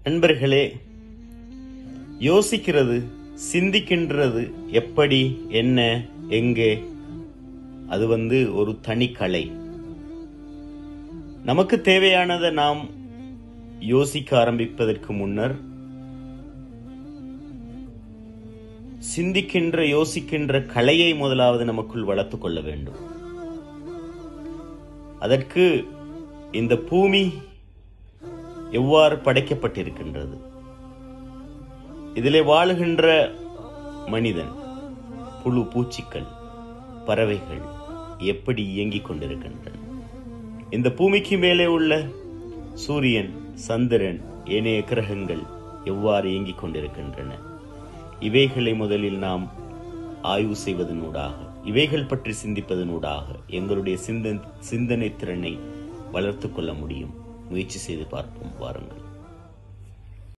நண்பர்களே யோசிக்கிறது சிந்திக்கின்றது எப்படி என்ன எங்கே அது வந்து ஒரு தனி கலை நமக்கு தேவையானதை நாம் யோசிக்க ஆரம்பிப்பதற்கு முன்னர் சிந்திக்கின்ற யோசிக்கின்ற கலையை முதலாவது நமக்குள் வளர்த்துக் கொள்ள வேண்டும் அதற்கு இந்த பூமி எவ்வாறு படைக்கப்பட்டிருக்கின்றது இதிலே வாழுகின்ற மனிதன் புழு பூச்சிகள் பறவைகள் எப்படி இயங்கிக் கொண்டிருக்கின்றன இந்த பூமிக்கு மேலே உள்ள சூரியன் சந்திரன் ஏனைய கிரகங்கள் எவ்வாறு இயங்கிக் கொண்டிருக்கின்றன இவைகளை முதலில் நாம் ஆய்வு செய்வதனூடாக இவைகள் பற்றி சிந்திப்பதனூடாக எங்களுடைய சிந்தன் சிந்தனை திறனை வளர்த்துக் கொள்ள முடியும் முயற்சி செய்து பார்ப்போம் வாருங்கள்